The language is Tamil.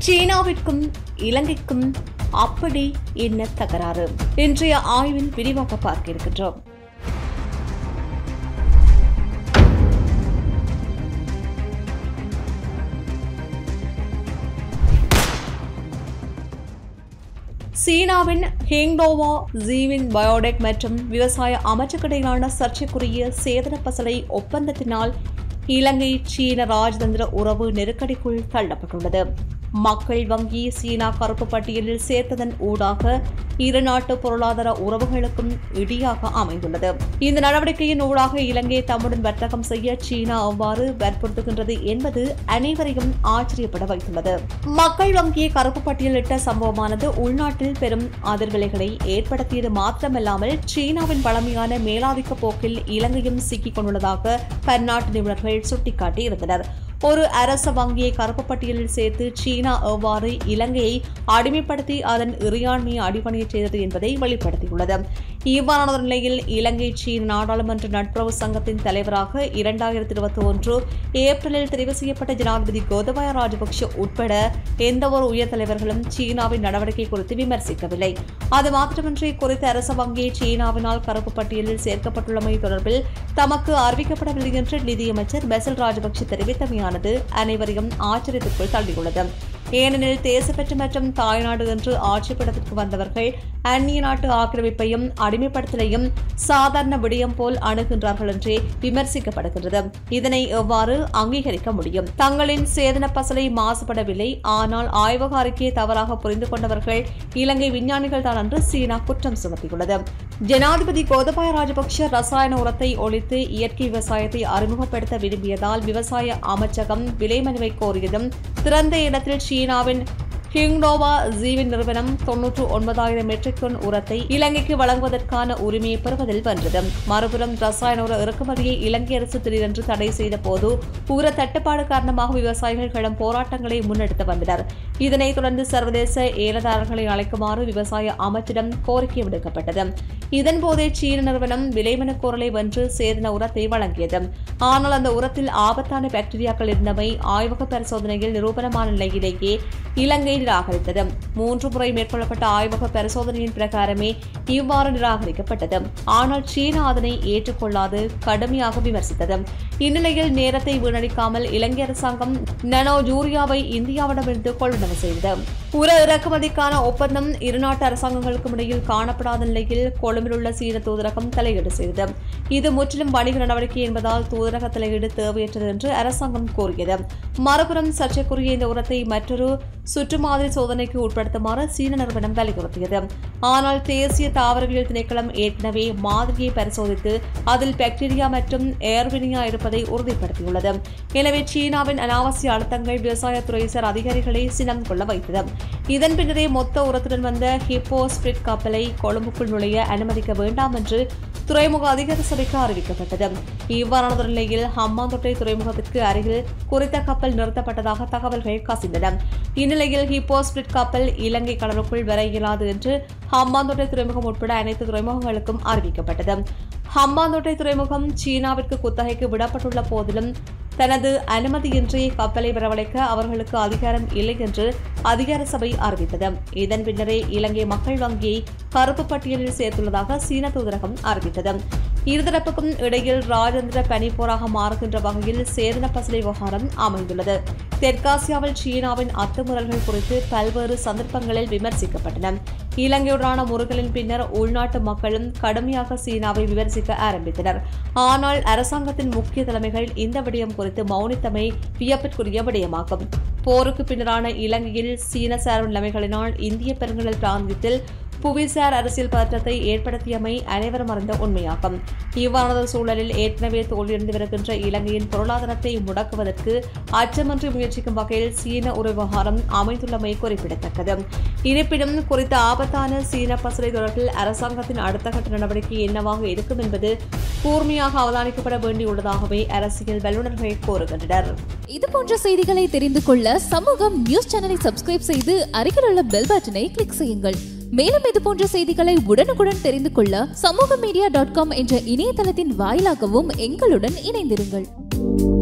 சீனாவிற்கும் இலங்கைக்கும் அப்படி என்ன தகராறு இன்றைய ஆய்வில் விரிவாக பார்க்க இருக்கின்றோம் சீனாவின் ஹேங்டோவா ஜீவின் பயோடெக் மற்றும் விவசாய அமைச்சுக்கிடையிலான சர்ச்சைக்குரிய சேதன பசலை ஒப்பந்தத்தினால் இலங்கை சீன ராஜதந்திர உறவு நெருக்கடிக்குள் தள்ளப்பட்டுள்ளது மக்கள் வங்கி சீனா கருப்பு பட்டியலில் சேர்த்ததன் ஊடாக இரு நாட்டு பொருளாதார உறவுகளுக்கும் இடியாக அமைந்துள்ளது இந்த நடவடிக்கையின் ஊடாக இலங்கை தம்முடன் வர்த்தகம் செய்ய சீனா அவ்வாறு வற்புறுத்துகின்றது என்பது அனைவரையும் ஆச்சரியப்பட வைத்துள்ளது மக்கள் வங்கியை கருப்பு பட்டியலிட்ட சம்பவமானது உள்நாட்டில் பெரும் அதிர்வலைகளை ஏற்படுத்தியது மாத்திரமல்லாமல் சீனாவின் பழமையான மேலாதிக்க போக்கில் இலங்கையும் சிக்கிக் கொண்டுள்ளதாக பன்னாட்டு நிபுணர்கள் சுட்டிக்காட்டியிருந்தனர் ஒரு அரச வங்கியை கருப்பு பட்டியலில் சேர்த்து சீனா எவ்வாறு இலங்கையை அடிமைப்படுத்தி அதன் இறையாண்மையை அடிபணிய செய்தது என்பதை வெளிப்படுத்தியுள்ளது இவ்வாறான ஒரு நிலையில் இலங்கை சீன நாடாளுமன்ற நட்புறவு சங்கத்தின் தலைவராக இரண்டாயிரத்தி இருபத்தி ஒன்று ஏப்ரலில் தெரிவு செய்யப்பட்ட ஜனாதிபதி கோதபாய ராஜபக்ஷ உட்பட எந்தவொரு உயர் தலைவர்களும் சீனாவின் நடவடிக்கை குறித்து விமர்சிக்கவில்லை அது மாத்திரமின்றி குறித்த அரச வங்கியை சீனாவினால் கருப்பு பட்டியலில் சேர்க்கப்பட்டுள்ளமை தொடர்பில் தமக்கு அறிவிக்கப்படவில்லை என்று நிதியமைச்சர் பெசல் ராஜபக்ஷ தெரிவித்தமையானது அனைவரையும் ஆச்சரியத்திற்குள் தள்ளியுள்ளது ஏனெனில் தேசப்பற்று மற்றும் தாய்நாடு என்று ஆட்சிப்படத்திற்கு வந்தவர்கள் அந்நிய நாட்டு ஆக்கிரமிப்பையும் அடிமைப்படுத்தலையும் சாதாரண விடயம் போல் அணுகின்றார்கள் என்றே விமர்சிக்கப்படுகின்றது இதனை எவ்வாறு அங்கீகரிக்க முடியும் தங்களின் சேதன பசலை மாசுபடவில்லை ஆனால் ஆய்வக அறிக்கையை தவறாக புரிந்து கொண்டவர்கள் இலங்கை விஞ்ஞானிகள் தான் என்று சீனா குற்றம் சுமத்தியுள்ளது ஜனாதிபதி கோதபாய ராஜபக்ஷ ரசாயன உரத்தை ஒழித்து இயற்கை விவசாயத்தை அறிமுகப்படுத்த விரும்பியதால் விவசாய அமைச்சகம் விலை மனுவை கோரியதும் திறந்த இடத்தில் சீனாவின் ஹிங்டோவா ஜீவின் நிறுவனம் தொன்னூற்று ஒன்பதாயிரம் மெட்ரிக் டன் உரத்தை இலங்கைக்கு வழங்குவதற்கான உரிமையை பெறுவதில் வென்றது மறுபுறம் ரசாயன உர இறக்குமதியை இலங்கை அரசு திடீரென்று தடை செய்த போது உர தட்டுப்பாடு காரணமாக விவசாயிகள் கடும் போராட்டங்களை முன்னெடுத்து வந்தனர் இதனைத் தொடர்ந்து சர்வதேச ஏலதாரர்களை அழைக்குமாறு விவசாய அமைச்சிடம் கோரிக்கை விடுக்கப்பட்டது இதன்போதே சீன நிறுவனம் விலைமனு கோரலை வென்று சேதன உரத்தை வழங்கியது ஆனால் அந்த உரத்தில் ஆபத்தான பாக்டீரியாக்கள் இருந்தமை ஆய்வக பரிசோதனையில் நிரூபணமான நிலையிலேயே இலங்கை நிராகரித்தது மூன்று முறை மேற்கொள்ளப்பட்ட ஆய்வக பரிசோதனையின் பிரகாரமே இவ்வாறு நிராகரிக்கப்பட்டது ஆனால் சீனா அதனை ஏற்றுக்கொள்ளாது கடுமையாக விமர்சித்தது இந்நிலையில் நேரத்தை வீணடிக்காமல் இலங்கை அரசாங்கம் நனோ ஜூரியாவை இந்தியாவிடமிருந்து கொள்வனவு செய்தது உர இறக்குமதிக்கான ஒப்பந்தம் இருநாட்டு அரசாங்கங்களுக்கும் இடையில் காணப்படாத நிலையில் கொழும்பில் உள்ள சீன தூதரகம் தலையீடு செய்தது இது முற்றிலும் வணிக நடவடிக்கை என்பதால் தூதரக தலையீடு தேவையற்றது என்று அரசாங்கம் கூறியது மறுபுறம் சர்ச்சைக்குரிய இந்த உரத்தை மற்றொரு சுற்று மாதிரி சோதனைக்கு உட்படுத்துமாறு சீன நிறுவனம் வலியுறுத்தியது ஆனால் தேசிய தாவரவியல் திணைக்களம் ஏற்கனவே மாதிரியை பரிசோதித்து அதில் பாக்டீரியா மற்றும் ஏர்வினியா இருப்பதை உறுதிப்படுத்தியுள்ளது எனவே சீனாவின் அனாவசிய அழுத்தங்கள் விவசாயத்துறை சார் அதிகாரிகளை சினம் கொள்ள வைத்தது இதன் பின்னரே மொத்த உரத்துடன் வந்த ஹிப்போ ஸ்பிரிட் கப்பலை கொழும்புக்குள் நுழைய அனுமதிக்க வேண்டாம் என்று துறைமுக அதிகார சபைக்கு அறிவிக்கப்பட்டது இவ்வாறான ஒரு நிலையில் ஹம்மாந்தோட்டை துறைமுகத்திற்கு அருகில் குறித்த கப்பல் நிறுத்தப்பட்டதாக தகவல்கள் கசிந்தன இந்நிலையில் ஹிப்போ ஸ்பிரிட் கப்பல் இலங்கை கடலுக்குள் வர இயலாது என்று ஹம்பாந்தோட்டை துறைமுகம் உட்பட அனைத்து துறைமுகங்களுக்கும் அறிவிக்கப்பட்டது ஹம்பாந்தோட்டை துறைமுகம் சீனாவிற்கு குத்தகைக்கு விடப்பட்டுள்ள போதிலும் தனது அனுமதியின்றி கப்பலை வரவழைக்க அவர்களுக்கு அதிகாரம் இல்லை என்று அதிகார சபை அறிவித்தது இதன் பின்னரே இலங்கை மக்கள் வங்கியை கருப்பு பட்டியலில் சேர்த்துள்ளதாக சீன தூதரகம் அறிவித்தது இருதரப்புக்கும் இடையில் ராஜேந்திர பனிப்போராக மாறுகின்ற வகையில் சேதன பசலை விவகாரம் அமைந்துள்ளது தெற்காசியாவில் சீனாவின் அத்துமுறல்கள் குறித்து பல்வேறு சந்தர்ப்பங்களில் விமர்சிக்கப்பட்டன இலங்கையுடனான முறுகலின் பின்னர் உள்நாட்டு மக்களும் கடுமையாக சீனாவை விமர்சிக்க ஆரம்பித்தனர் ஆனால் அரசாங்கத்தின் முக்கிய தலைமைகள் இந்த விடயம் குறித்து மௌனித்தமை வியப்பிற்குரிய விடயமாகும் போருக்கு பின்னரான இலங்கையில் சீன சார்பு நிலைமைகளினால் இந்திய பெருங்கடல் பிராந்தியத்தில் புவிசார் அரசியல் பதற்றத்தை ஏற்படுத்தியமை அனைவரும் அறிந்த உண்மையாகும் இவ்வாறான சூழலில் ஏற்கனவே தோல்வியடைந்து வருகின்ற இலங்கையின் பொருளாதாரத்தை முடக்குவதற்கு அச்சமின்றி முயற்சிக்கும் வகையில் சீன ஒரு விவகாரம் அமைந்துள்ளமை குறிப்பிடத்தக்கது இருப்பினும் குறித்த ஆபத்தான சீன பசுரை தொடர்பில் அரசாங்கத்தின் அடுத்த கட்ட நடவடிக்கை என்னவாக இருக்கும் என்பது கூர்மையாக அவதானிக்கப்பட வேண்டியுள்ளதாகவே அரசியல் வல்லுநர்கள் கூறுகின்றனர் இது போன்ற செய்திகளை தெரிந்து கொள்ள சமூகம் நியூஸ் சேனலை சப்ஸ்கிரைப் செய்து அருகில் உள்ள பெல் பட்டனை கிளிக் செய்யுங்கள் மேலும் இது போன்ற செய்திகளை உடனுக்குடன் தெரிந்து கொள்ள சமூக மீடியா டாட் காம் என்ற இணையதளத்தின் வாயிலாகவும் எங்களுடன் இணைந்திருங்கள்